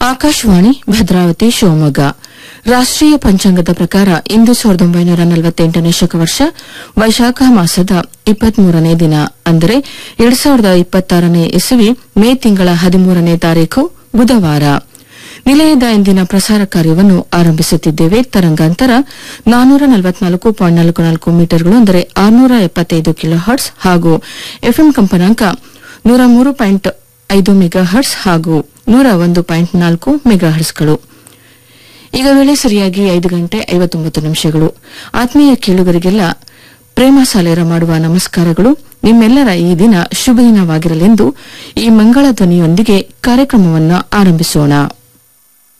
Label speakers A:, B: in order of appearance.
A: ಆಕಾಶವಾಣಿ ಭದ್ರಾವತಿ ಶಿವಮೊಗ್ಗ ರಾಷ್ಟೀಯ ಪಂಚಾಂಗದ ಪ್ರಕಾರ ಇಂದು ಸಾವಿರದ ಒಂಬೈನೂರ ನಲವತ್ತೆಂಟನೇ ಶಕವರ್ಷ ವೈಶಾಖ ಮಾಸದ ಇಪ್ಪತ್ಮೂರನೇ ದಿನ ಅಂದರೆ ಎರಡ್ ಸಾವಿರದ ಇಪ್ಪತ್ತಾರನೇ ಇಸವಿ ಮೇ ತಿಂಗಳ ಹದಿಮೂರನೇ ತಾರೀಖು ಬುಧವಾರ ನಿಲಯದ ಇಂದಿನ ಪ್ರಸಾರ ಕಾರ್ಯವನ್ನು ಆರಂಭಿಸುತ್ತಿದ್ದೇವೆ ತರಂಗಾಂತರ ನಾನ್ನೂರ ನಲವತ್ನಾಲ್ಕು ಪಾಯಿಂಟ್ ನಾಲ್ಕು ನಾಲ್ಕು ಮೀಟರ್ಗಳು ಅಂದರೆ ಆರುನೂರ ಎಪ್ಪತ್ತೈದು ಕಿಲೋ ಹರ್ಟ್ಸ್ ಹಾಗೂ ಎಫ್ಎಂ ಕಂಪನಾಂಕ ನೂರ ಮೂರು ಪಾಯಿಂಟ್ ಐದು ಮೆಗಾ ಹರ್ಟ್ಸ್ ಹಾಗೂ ನೂರ ಒಂದು ಪಾಯಿಂಟ್ ನಾಲ್ಕು ಮೆಗಾ ಹರ್ಟ್ಸ್ಗಳು ಈಗ ವೇಳೆ ಸರಿಯಾಗಿ ಐದು ಗಂಟೆ ಐವತ್ತೊಂಬತ್ತು ನಿಮಿಷಗಳು ಆತ್ಮೀಯ ಕೇಳುಗರಿಗೆಲ್ಲ ಪ್ರೇಮ ಸಾಲೇರ ಮಾಡುವ ನಮಸ್ಕಾರಗಳು ನಿಮ್ಮೆಲ್ಲರ ಈ ದಿನ ಶುಭ ದಿನವಾಗಿರಲೆಂದು ಈ ಮಂಗಳ ಧ್ವನಿಯೊಂದಿಗೆ ಕಾರ್ಯಕ್ರಮವನ್ನು ಆರಂಭಿಸೋಣ